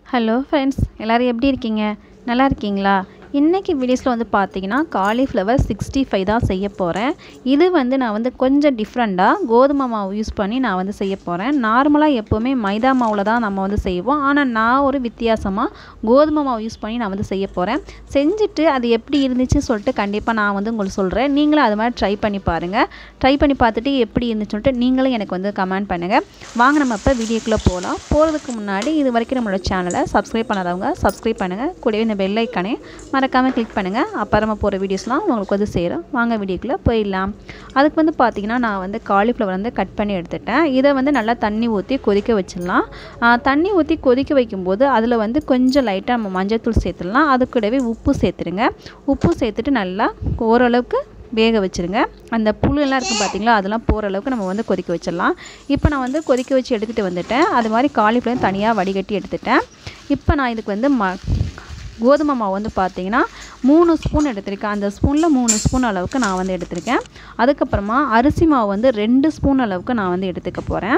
hello friends எல்லோரும் எப்படி இருக்கீங்க நல்லா இருக்கீங்களா இன்றைக்கி வீடியோஸில் வந்து பார்த்தீங்கன்னா காலிஃப்ளவர் சிக்ஸ்டி ஃபைவ் தான் செய்ய போகிறேன் இது வந்து நான் வந்து கொஞ்சம் டிஃப்ரெண்ட்டாக கோதுமை மாவு யூஸ் பண்ணி நான் வந்து செய்ய போகிறேன் நார்மலாக எப்போவுமே மைதா மாவில் தான் நம்ம வந்து செய்வோம் ஆனால் நான் ஒரு வித்தியாசமாக கோதுமை மாவு யூஸ் பண்ணி நான் வந்து செய்ய போகிறேன் செஞ்சுட்டு அது எப்படி இருந்துச்சு சொல்லிட்டு கண்டிப்பாக நான் வந்து உங்களுக்கு சொல்கிறேன் நீங்களும் அது மாதிரி ட்ரை பண்ணி பாருங்கள் ட்ரை பண்ணி பார்த்துட்டு எப்படி இருந்துச்சு சொல்லிட்டு நீங்களும் எனக்கு வந்து கமெண்ட் பண்ணுங்கள் வாங்க நம்ம இப்போ வீடியோக்குள்ளே போகலாம் போகிறதுக்கு முன்னாடி இது வரைக்கும் நம்மளோட சேனலை சப்ஸ்கிரைப் பண்ணாதவங்க சப்ஸ்கிரைப் பண்ணுங்கள் கூடவே இந்த பெல் ஐக்கானே மறக்காமல் கிளிக் பண்ணுங்கள் அப்புறமா போகிற வீடியோஸ்லாம் உங்களுக்கு வந்து சேரும் வாங்க வீடியோக்குள்ளே போயிடலாம் அதுக்கு வந்து பார்த்திங்கன்னா நான் வந்து காலிஃப்ளவர் வந்து கட் பண்ணி எடுத்துட்டேன் இதை வந்து நல்லா தண்ணி ஊற்றி கொதிக்க வச்சிடலாம் தண்ணி ஊற்றி கொதிக்க வைக்கும்போது அதில் வந்து கொஞ்சம் லைட்டாக நம்ம மஞ்சள்தூள் சேர்த்துடலாம் அது கூடவே உப்பு சேர்த்துருங்க உப்பு சேர்த்துட்டு நல்லா ஓரளவுக்கு வேக வச்சுருங்க அந்த புழுலாம் இருக்குது பார்த்தீங்களா அதெல்லாம் போகிற அளவுக்கு நம்ம வந்து கொதிக்க வச்சிடலாம் இப்போ நான் வந்து கொதிக்க வச்சு எடுத்துகிட்டு வந்துட்டேன் அது மாதிரி காலிஃப்ளவர் தனியாக வடிகட்டி எடுத்துட்டேன் இப்போ நான் இதுக்கு வந்து ம கோதுமை மாவு வந்து பார்த்தீங்கன்னா மூணு ஸ்பூன் எடுத்திருக்கேன் அந்த ஸ்பூனில் மூணு ஸ்பூன் அளவுக்கு நான் வந்து எடுத்திருக்கேன் அதுக்கப்புறமா அரிசி மாவு வந்து ரெண்டு ஸ்பூன் அளவுக்கு நான் வந்து எடுத்துக்க போகிறேன்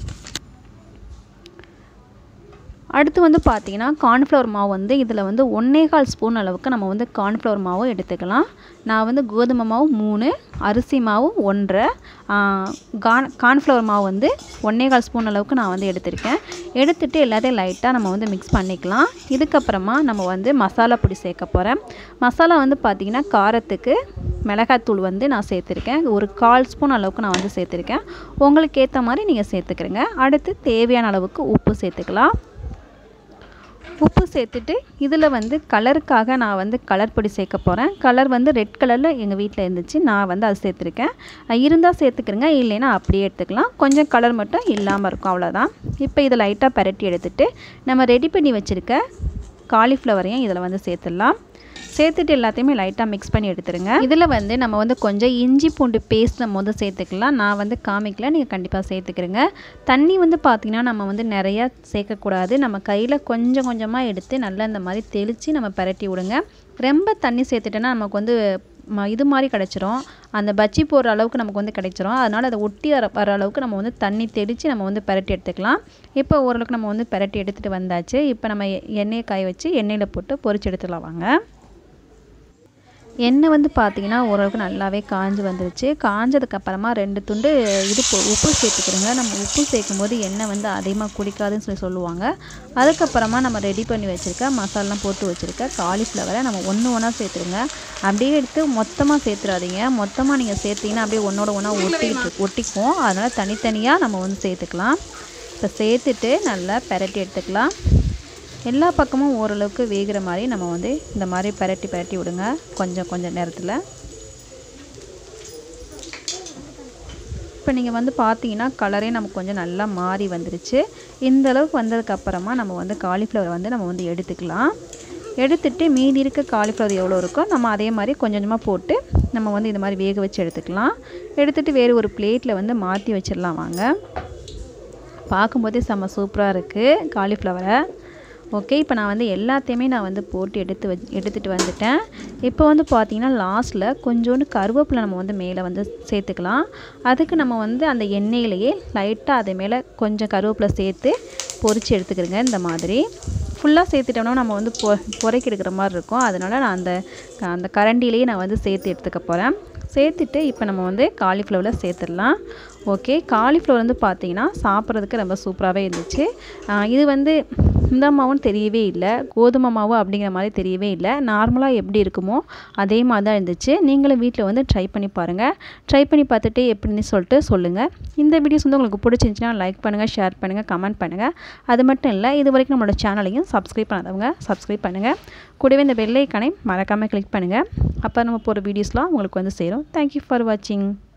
அடுத்து வந்து பார்த்தீங்கன்னா கார்ன்ஃப்ளவர் மாவு வந்து இதில் வந்து ஒன்றே கால் ஸ்பூன் அளவுக்கு நம்ம வந்து கார்ன்ஃப்ளவர் மாவு எடுத்துக்கலாம் நான் வந்து கோதுமை மாவு மூணு அரிசி மாவு ஒன்றரை கான் கார்ன்ஃப்ளவர் மாவு வந்து ஒன்றே கால் ஸ்பூன் அளவுக்கு நான் வந்து எடுத்திருக்கேன் எடுத்துகிட்டு எல்லாத்தையும் லைட்டாக நம்ம வந்து மிக்ஸ் பண்ணிக்கலாம் இதுக்கப்புறமா நம்ம வந்து மசாலா பொடி சேர்க்க போகிறேன் மசாலா வந்து பார்த்திங்கன்னா காரத்துக்கு மிளகாத்தூள் வந்து நான் சேர்த்துருக்கேன் ஒரு கால் ஸ்பூன் அளவுக்கு நான் வந்து சேர்த்துருக்கேன் உங்களுக்கு ஏற்ற மாதிரி நீங்கள் சேர்த்துக்கிறங்க அடுத்து தேவையான அளவுக்கு உப்பு சேர்த்துக்கலாம் உப்பு சேர்த்துட்டு இதில் வந்து கலருக்காக நான் வந்து கலர் பொடி சேர்க்க போகிறேன் கலர் வந்து ரெட் கலரில் எங்கள் வீட்டில் இருந்துச்சு நான் வந்து அது சேர்த்துருக்கேன் இருந்தால் சேர்த்துக்கிறேங்க இல்லைன்னா அப்படியே எடுத்துக்கலாம் கொஞ்சம் கலர் மட்டும் இல்லாமல் இருக்கும் அவ்வளோதான் இப்போ இதை லைட்டாக பரட்டி எடுத்துகிட்டு நம்ம ரெடி பண்ணி வச்சுருக்க காலிஃப்ளவரையும் இதில் வந்து சேர்த்துடலாம் சேர்த்துட்டு எல்லாத்தையுமே லைட்டாக மிக்ஸ் பண்ணி எடுத்துருங்க இதில் வந்து நம்ம வந்து கொஞ்சம் இஞ்சி பூண்டு பேஸ்ட் நம்ம வந்து சேர்த்துக்கலாம் நான் வந்து காமிக்கல நீங்கள் கண்டிப்பாக சேர்த்துக்கிறேங்க தண்ணி வந்து பார்த்திங்கன்னா நம்ம வந்து நிறையா சேர்க்கக்கூடாது நம்ம கையில் கொஞ்சம் கொஞ்சமாக எடுத்து நல்லா இந்த மாதிரி தெளித்து நம்ம பரட்டி விடுங்க ரொம்ப தண்ணி சேர்த்துட்டோன்னா நமக்கு வந்து இது மாதிரி கிடச்சிரும் அந்த பஜ்ஜி போடுற அளவுக்கு நமக்கு வந்து கிடைச்சிரும் அதனால் அதை ஒட்டி வர வர அளவுக்கு நம்ம வந்து தண்ணி தெளித்து நம்ம வந்து பரட்டி எடுத்துக்கலாம் இப்போ ஓரளவுக்கு நம்ம வந்து பரட்டி எடுத்துகிட்டு வந்தாச்சு இப்போ நம்ம எண்ணெயை காய வச்சு எண்ணெயில் போட்டு பொரிச்சு எடுத்துக்கலாம் வாங்க எண்ணெய் வந்து பார்த்திங்கன்னா ஓரளவுக்கு நல்லாவே காஞ்சி வந்துருச்சு காஞ்சதுக்கப்புறமா ரெண்டு துண்டு இது உப்பு சேர்த்துக்கிறோங்க நம்ம உப்பு சேர்க்கும் போது எண்ணெய் வந்து அதிகமாக குடிக்காதுன்னு சொல்லி சொல்லுவாங்க அதுக்கப்புறமா நம்ம ரெடி பண்ணி வச்சுருக்க மசாலாம் போட்டு வச்சுருக்க காலிஃப்ளவரை நம்ம ஒன்று ஒன்றா சேர்த்துருங்க அப்படியே எடுத்து மொத்தமாக சேர்த்துறாதீங்க மொத்தமாக நீங்கள் சேர்த்திங்கன்னா அப்படியே ஒன்றோட ஒன்றா ஒட்டிக்கிட்டு ஒட்டிக்கும் அதனால் தனித்தனியாக நம்ம வந்து சேர்த்துக்கலாம் இப்போ சேர்த்துட்டு நல்லா பெரட்டி எடுத்துக்கலாம் எல்லா பக்கமும் ஓரளவுக்கு வேகிற மாதிரி நம்ம வந்து இந்த மாதிரி பரட்டி பரட்டி விடுங்க கொஞ்சம் கொஞ்சம் நேரத்தில் இப்போ நீங்கள் வந்து பார்த்தீங்கன்னா கலரே நமக்கு கொஞ்சம் நல்லா மாறி வந்துருச்சு இந்த அளவுக்கு வந்ததுக்கப்புறமா நம்ம வந்து காலிஃப்ளவர் வந்து நம்ம வந்து எடுத்துக்கலாம் எடுத்துகிட்டு மீதி இருக்க காலிஃப்ளவர் எவ்வளோ இருக்கோ நம்ம அதே மாதிரி கொஞ்சம் கொஞ்சமாக போட்டு நம்ம வந்து இந்த மாதிரி வேக வச்சு எடுத்துக்கலாம் எடுத்துகிட்டு வேறு ஒரு பிளேட்டில் வந்து மாற்றி வச்சிடலாம் வாங்க பார்க்கும்போதே செம்ம சூப்பராக இருக்குது காலிஃப்ளவரை ஓகே இப்போ நான் வந்து எல்லாத்தையுமே நான் வந்து போட்டு எடுத்து வ எடுத்துகிட்டு வந்துட்டேன் இப்போ வந்து பார்த்திங்கன்னா லாஸ்ட்டில் கொஞ்சோண்டு கருவேப்பிலை நம்ம வந்து மேலே வந்து சேர்த்துக்கலாம் அதுக்கு நம்ம வந்து அந்த எண்ணெயிலேயே லைட்டாக அது மேலே கொஞ்சம் கருவேப்பிலை சேர்த்து பொரித்து எடுத்துக்கிறேங்க இந்த மாதிரி ஃபுல்லாக சேர்த்துட்டோம்னா நம்ம வந்து பொ பொறைக்கி எடுக்கிற மாதிரி இருக்கும் அதனால் நான் அந்த அந்த கரண்டிலேயே நான் வந்து சேர்த்து எடுத்துக்க போகிறேன் சேர்த்துட்டு இப்போ நம்ம வந்து காலிஃப்ளவரில் சேர்த்துடலாம் ஓகே காலிஃப்ளவர் வந்து பார்த்திங்கன்னா சாப்பிட்றதுக்கு ரொம்ப சூப்பராகவே இருந்துச்சு இது வந்து இந்த மாவுன்னு தெரியவே இல்லை கோதுமை மாவு அப்படிங்கிற மாதிரி தெரியவே இல்லை நார்மலாக எப்படி இருக்குமோ அதே மாதிரி தான் இருந்துச்சு நீங்களும் வீட்டில் வந்து ட்ரை பண்ணி பாருங்கள் ட்ரை பண்ணி பார்த்துட்டு எப்படின்னு சொல்லிட்டு சொல்லுங்கள் இந்த வீடியோஸ் வந்து உங்களுக்கு பிடிச்சிருந்துச்சின்னா லைக் பண்ணுங்கள் ஷேர் பண்ணுங்கள் கமெண்ட் பண்ணுங்கள் அது மட்டும் இல்லை இது வரைக்கும் நம்மளோட சேனலையும் சப்ஸ்கிரைப் பண்ணாதவங்க சப்ஸ்கிரைப் பண்ணுங்கள் கூடவே இந்த வெள்ளைக்கானை மறக்காமல் கிளிக் பண்ணுங்கள் அப்போ நம்ம போகிற வீடியோஸ்லாம் உங்களுக்கு வந்து சேரும் தேங்க்யூ ஃபார் வாட்சிங்